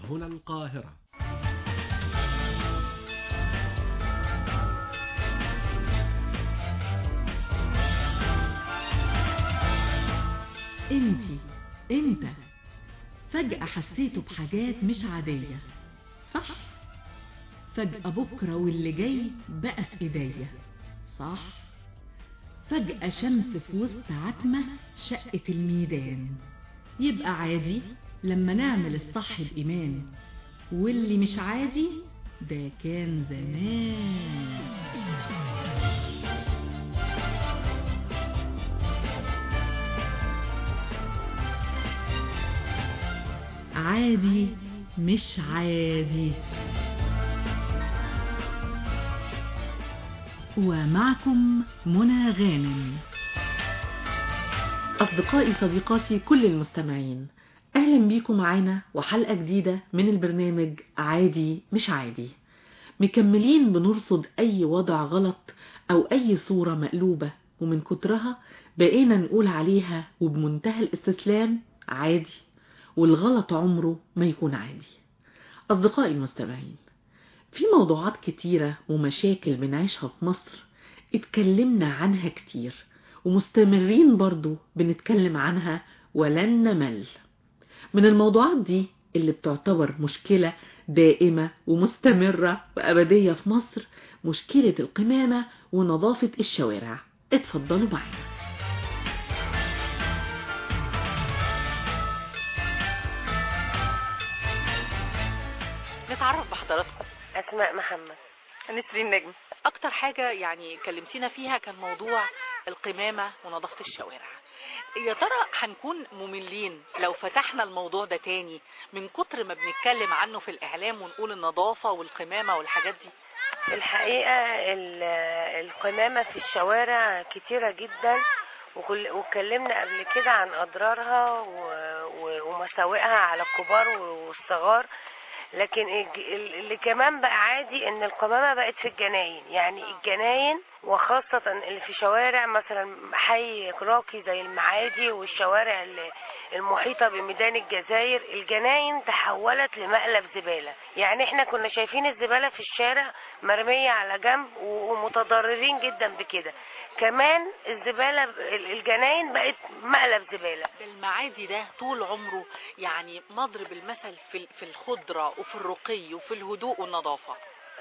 هنا القاهرة انتي انت فجأة حسيته بحاجات مش عادية صح فجأة بكرة واللي جاي بقى في ايديا صح فجأة شمس في وسط عتمة شقة الميدان يبقى عادي لما نعمل الصح بإيمان واللي مش عادي ده كان زمان عادي مش عادي ومعكم منى غانم أصدقائي صديقاتي كل المستمعين أهلا بيكم معانا وحلقة جديدة من البرنامج عادي مش عادي مكملين بنرصد أي وضع غلط أو أي صورة مقلوبة ومن كترها بقينا نقول عليها وبمنتهى الاستسلام عادي والغلط عمره ما يكون عادي أصدقائي المستمعين في موضوعات كتيرة ومشاكل بنعيشها في مصر اتكلمنا عنها كتير ومستمرين برضو بنتكلم عنها ولن نمل من الموضوعات دي اللي بتعتبر مشكلة دائمة ومستمرة وأبدية في مصر مشكلة القمامة ونظافة الشوارع اتفضلوا معنا نتعرف بحضراتكم أسماء محمد نسرين نجم اكتر حاجة يعني كلمتينا فيها كان موضوع القمامة ونظافة الشوارع يا ترى هنكون مملين لو فتحنا الموضوع ده تاني من كتر ما بنتكلم عنه في الاعلام ونقول النظافة والقمامة والحاجات دي في الحقيقة ال- القمامة في الشوارع كتيرة جدا وكل- واتكلمنا قبل كده عن أضرارها و- و- ومساوئها على الكبار والصغار لكن الج- ال- اللي كمان بقى عادي ان القمامة بقت في الجناين يعني الجناين وخاصة اللي في شوارع مثلا حي راقي زي المعادي والشوارع اللي المحيطة بميدان الجزائر الجناين تحولت لمقلب زبالة يعني احنا كنا شايفين الزبالة في الشارع مرمية على جنب ومتضررين جدا بكده كمان الزبالة ال- الجناين بقت مقلب زبالة ده المعادي ده طول عمره يعني مضرب المثل في في الخضرة وفي الرقي وفي الهدوء والنظافة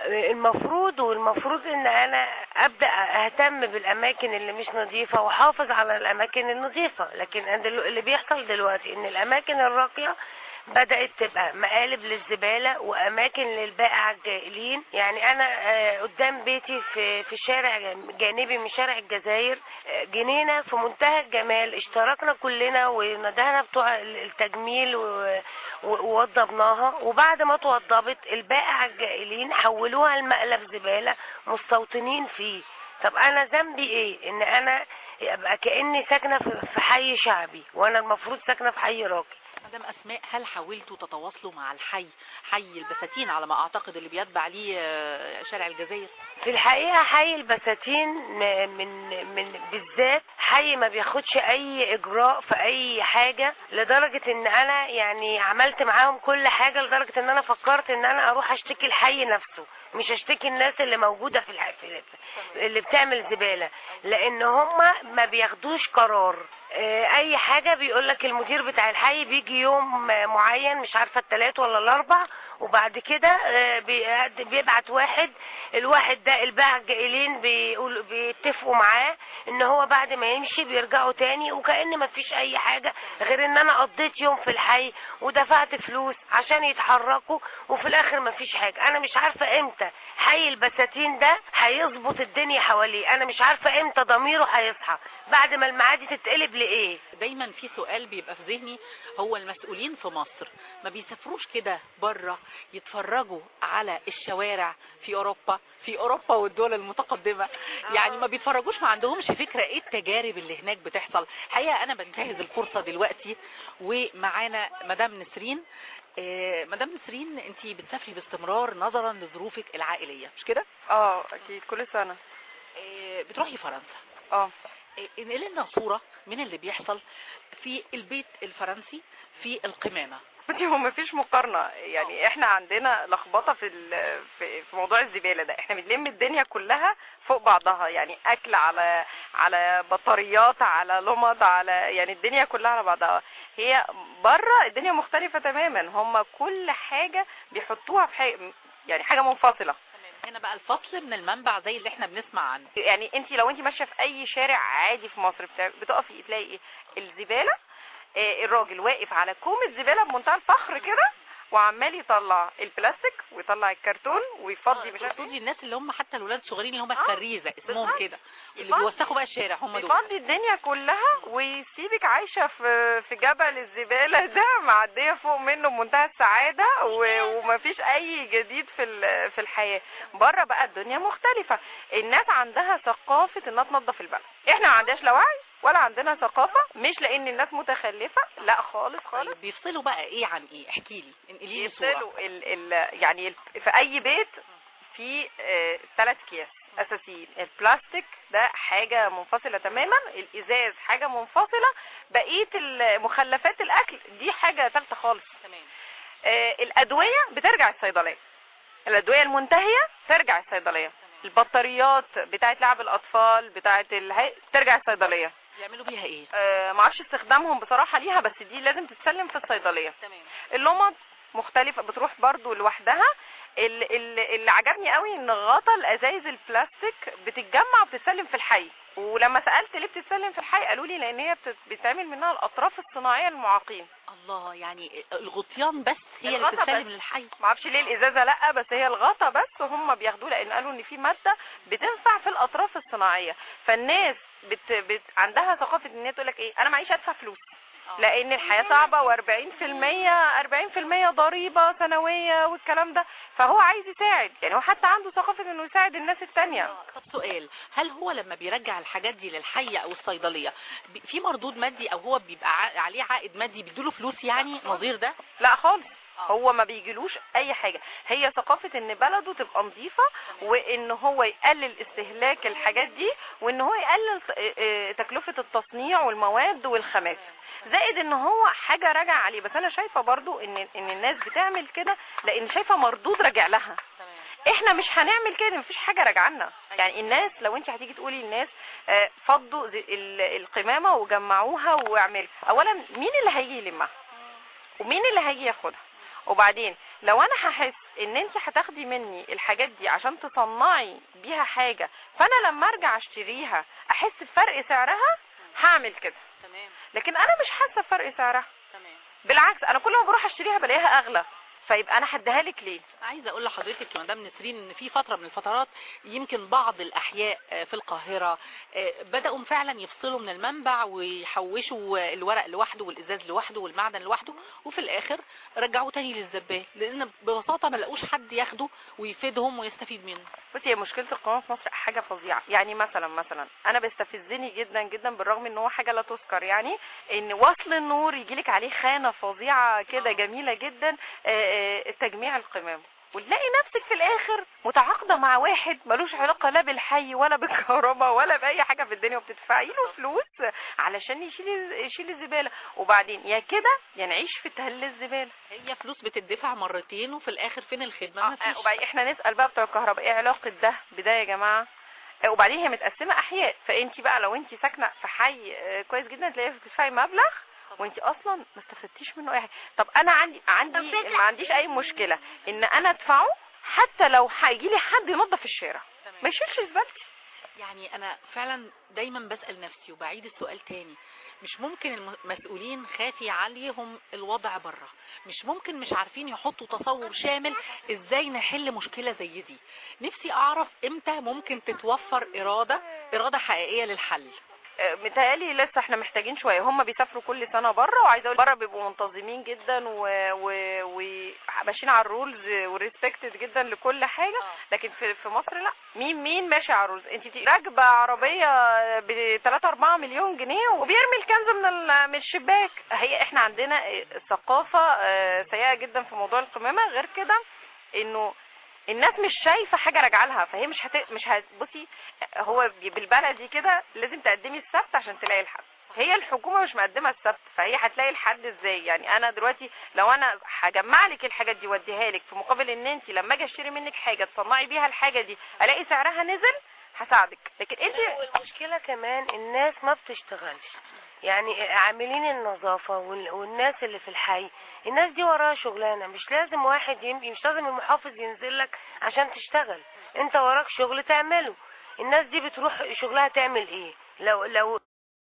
المفروض والمفروض ان انا ابدا اهتم بالاماكن اللي مش نظيفه واحافظ على الاماكن النظيفه لكن أنا دلو- اللي بيحصل دلوقتي ان الاماكن الراقيه بدات تبقى مقالب للزباله واماكن للبائع الجائلين يعني انا آه، قدام بيتي في في شارع جانبي من شارع الجزائر آه، جنينه في منتهى الجمال اشتركنا كلنا وندهنا بتوع التجميل و- و- ووضبناها وبعد ما توضبت البائع الجائلين حولوها لمقلب زبالة مستوطنين فيه طب انا ذنبي ايه ان انا ابقى كاني ساكنه في في حي شعبي وانا المفروض ساكنه في حي راقي مدام اسماء هل حاولتوا تتواصلوا مع الحي حي البساتين على ما اعتقد اللي بيتبع ليه آه، شارع الجزائر في الحقيقة حي البساتين م- من من بالذات حي ما بياخدش أي إجراء في أي حاجة لدرجة إن أنا يعني عملت معاهم كل حاجة لدرجة إن أنا فكرت إن أنا أروح أشتكي الحي نفسه مش أشتكي الناس اللي موجودة في الح... في اللي بتعمل زبالة لأن هما ما بياخدوش قرار آه، أي حاجة بيقولك المدير بتاع الحي بيجي يوم آه، معين مش عارفة التلات ولا الأربع وبعد كده آه، بيقد- بيبعت واحد الواحد ده الباعة الجائلين بيقول بيتفقوا معاه ان هو بعد ما يمشي بيرجعوا تاني وكأن ما فيش اي حاجة غير ان انا قضيت يوم في الحي ودفعت فلوس عشان يتحركوا وفي الاخر ما فيش حاجة انا مش عارفة امتى حي البساتين ده هيظبط الدنيا حواليه انا مش عارفة امتى ضميره هيصحى بعد ما المعادي تتقلب لايه دايما في سؤال بيبقى في ذهني هو المسؤولين في مصر ما بيسافروش كده بره يتفرجوا على الشوارع في اوروبا في اوروبا والدول المتقدمه يعني ما بيتفرجوش ما عندهمش فكره ايه التجارب اللي هناك بتحصل الحقيقه انا بنتهز الفرصه دلوقتي ومعانا مدام نسرين آه، مدام نسرين انت بتسافري باستمرار نظرا لظروفك العائليه مش كده اه اكيد كل سنه آه، بتروحي فرنسا اه انقل لنا صورة من اللي بيحصل في البيت الفرنسي في القمامة بصي هو مفيش مقارنه يعني احنا عندنا لخبطه في ال- في في موضوع الزباله ده احنا بنلم الدنيا كلها فوق بعضها يعني اكل على على بطاريات على لمض على يعني الدنيا كلها على بعضها هي بره الدنيا مختلفه تماما هم كل حاجه بيحطوها في حاجة يعني حاجه منفصله هنا بقى الفصل من المنبع زي اللي احنا بنسمع عنه يعني انت لو انت ماشيه في اي شارع عادي في مصر بتاع- بتقفي تلاقي ايه الزباله آه، الراجل واقف على كوم الزباله بمنتهى الفخر كده وعمال يطلع البلاستيك ويطلع الكرتون ويفضي مش عارف ايه تقصدي الناس اللي هم حتى الولاد الصغيرين اللي هم آه، الفريزه اسمهم بالظبط. كده اللي يفضي- بيوسخوا بقى الشارع هم دول بيفضي الدنيا كلها ويسيبك عايشه في في جبل الزباله ده معديه فوق منه بمنتهى السعاده و- ومفيش اي جديد في ال- في الحياه بره بقى الدنيا مختلفه الناس عندها ثقافه انها تنظف البلد احنا ما عندناش لا وعي ولا عندنا ثقافه مش لان الناس متخلفه لا خالص خالص طيب بيفصلوا بقى ايه عن ايه احكي لي انقلي لي صوره يفصلوا ال ال يعني ال- في اي بيت في ثلاث اكياس اساسيين البلاستيك ده حاجه منفصله تماما الازاز حاجه منفصله بقيه ال- مخلفات الاكل دي حاجه ثالثه خالص تمام آه، الادويه بترجع الصيدليه الادويه المنتهيه ترجع الصيدليه البطاريات بتاعت لعب الاطفال بتاعت الهي... ترجع الصيدليه يعملوا بيها ايه آه، معرفش استخدامهم بصراحه ليها بس دي لازم تتسلم في الصيدليه تمام اللمض مختلفة بتروح برضو لوحدها ال- ال- اللي عجبني قوي ان غطا الازايز البلاستيك بتتجمع وبتتسلم في الحي ولما سألت ليه بتتسلم في الحي قالوا لي لان هي بتت- بتتعمل منها الاطراف الصناعية للمعاقين الله يعني الغطيان بس هي اللي الغطا بتتسلم بس. للحي ما اعرفش ليه الازازة لا بس هي الغطا بس هم بياخدوه لان قالوا ان في مادة بتنفع في الاطراف الصناعية فالناس بت... بت... عندها ثقافة ان هي تقول لك ايه انا معيش ادفع فلوس لان الحياه صعبه و40% 40% ضريبه سنويه والكلام ده فهو عايز يساعد يعني هو حتى عنده ثقافه انه يساعد الناس التانية طب سؤال هل هو لما بيرجع الحاجات دي للحي او الصيدليه بي- في مردود مادي او هو بيبقى ع- عليه عائد مادي بيدوله فلوس يعني نظير ده لا خالص هو ما بيجيلوش اي حاجه هي ثقافه ان بلده تبقى نظيفه وان هو يقلل استهلاك الحاجات دي وان هو يقلل ت- آه، تكلفه التصنيع والمواد والخامات زائد ان هو حاجه راجع عليه بس انا شايفه برضو ان ان الناس بتعمل كده لان شايفه مردود راجع لها احنا مش هنعمل كده مفيش حاجه راجعه لنا يعني الناس لو انت هتيجي تقولي للناس آه، فضوا زي- ال- القمامه وجمعوها واعملوا اولا مين اللي هيجي يلمها ومين اللي هيجي ياخدها وبعدين لو انا هحس ان انت هتاخدي مني الحاجات دي عشان تصنعي بيها حاجه فانا لما ارجع اشتريها احس بفرق سعرها هعمل كده تمام لكن انا مش حاسه بفرق سعرها تمام بالعكس انا كل ما بروح اشتريها بلاقيها اغلى فيبقى انا هديها لك ليه عايزه اقول لحضرتك يا مدام نسرين ان في فتره من الفترات يمكن بعض الاحياء آه، في القاهره آه، بداوا فعلا يفصلوا من المنبع ويحوشوا آه، الورق لوحده والازاز لوحده والمعدن لوحده وفي الاخر رجعوه تاني للزبال لان ببساطه ما لقوش حد ياخده ويفيدهم ويستفيد منه بصي هي مشكله القمامه في مصر حاجه فظيعه يعني مثلا مثلا انا بيستفزني جدا جدا بالرغم ان هو حاجه لا تذكر يعني ان وصل النور يجيلك عليه خانه فظيعه كده جميله جدا آه، آه، تجميع القمامه وتلاقي نفسك في الاخر متعاقده مع واحد ملوش علاقه لا بالحي ولا بالكهرباء ولا باي حاجه في الدنيا وبتدفعي له فلوس علشان يشيل يشيل الزباله وبعدين يا كده يا نعيش في تل الزباله هي فلوس بتدفع مرتين وفي الاخر فين الخدمه آه، ما فيش وبعدين احنا نسال بقى بتوع الكهرباء ايه علاقه ده بده يا جماعه آه، وبعدين هي متقسمه احياء فانت بقى لو انت ساكنه في حي آه، كويس جدا تلاقي بتدفعي مبلغ وانت اصلا ما استفدتيش منه اي حاجه طب انا عندي عندي ما عنديش اي مشكله ان انا ادفعه حتى لو هيجي لي حد ينظف الشارع ما يشيلش زبالتي يعني انا فعلا دايما بسأل نفسي وبعيد السؤال تاني مش ممكن المسؤولين خافي عليهم الوضع بره مش ممكن مش عارفين يحطوا تصور شامل ازاي نحل مشكلة زي دي نفسي اعرف امتى ممكن تتوفر ارادة ارادة حقيقية للحل آه، متهيألي لسه احنا محتاجين شويه هم بيسافروا كل سنه بره وعايزه اقول بره بيبقوا منتظمين جدا و... و... وماشيين على الرولز وريسبكتد جدا لكل حاجه لكن في في مصر لا مين مين ماشي على الرولز انت بتبقي راكبه عربيه ب 3 4 مليون جنيه وبيرمي الكنز من ال... من الشباك هي احنا عندنا ثقافه آه، سيئه جدا في موضوع القمامه غير كده انه الناس مش شايفه حاجه راجعه لها فهي مش هت... مش هت... بصي هو بي- بالبلدي كده لازم تقدمي السبت عشان تلاقي الحد هي الحكومه مش مقدمه السبت فهي هتلاقي الحد ازاي يعني انا دلوقتي لو انا هجمع لك الحاجات دي واديها لك في مقابل ان انت لما اجي اشتري منك حاجه تصنعي بيها الحاجه دي الاقي سعرها نزل هساعدك لكن انت والمشكلة كمان الناس ما بتشتغلش يعني عاملين النظافة وال- والناس اللي في الحي الناس دي وراها شغلانة مش لازم واحد يم... مش لازم المحافظ ينزل لك عشان تشتغل انت وراك شغل تعمله الناس دي بتروح شغلها تعمل ايه لو لو